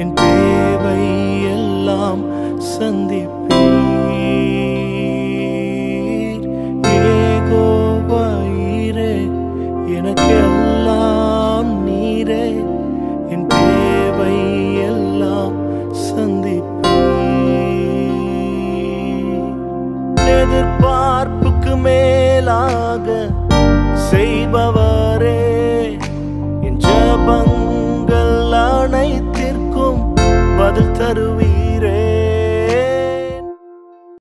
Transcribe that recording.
என் தேவை எல்லாம் சந்திப்பீர் ஏகோவாயிரே எனக்கெல்லாம் நீரே என் தேவை எல்லாம் சந்திப்பீர் எதிர்பார்ப்புக்கு மேலாக செய்பவரே என் ஜபங்கள் அனைத்திற்கும் பதில் தருவ